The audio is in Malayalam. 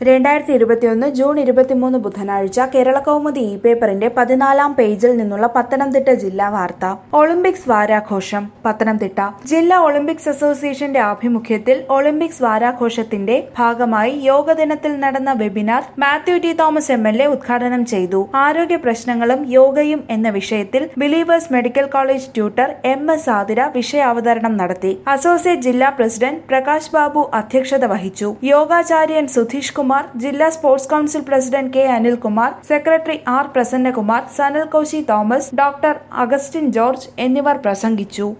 രണ്ടായിരത്തി ഇരുപത്തിയൊന്ന് ജൂൺ ഇരുപത്തിമൂന്ന് ബുധനാഴ്ച കേരള കൗമുദി ഇ പേപ്പറിന്റെ പതിനാലാം പേജിൽ നിന്നുള്ള പത്തനംതിട്ട ജില്ലാ വാർത്ത ഒളിമ്പിക്സ് വാരാഘോഷം പത്തനംതിട്ട ജില്ലാ ഒളിമ്പിക്സ് അസോസിയേഷന്റെ ആഭിമുഖ്യത്തിൽ ഒളിമ്പിക്സ് വാരാഘോഷത്തിന്റെ ഭാഗമായി യോഗ ദിനത്തിൽ നടന്ന webinar Mathew T Thomas M L A ഉദ്ഘാടനം ചെയ്തു ആരോഗ്യ പ്രശ്നങ്ങളും യോഗയും എന്ന വിഷയത്തിൽ Believers medical college tutor M S Athira വിഷയാവതരണം നടത്തി അസോസിയേറ്റ് ജില്ലാ പ്രസിഡന്റ് പ്രകാശ് ബാബു അധ്യക്ഷത വഹിച്ചു യോഗാചാര്യൻ സുധീഷ് കുമാർ ജില്ലാ sports council president K Anilkumar secretary R Prasannakumar Sanal Koshy Thomas doctor Augustine George എന്നിവർ പ്രസംഗിച്ചു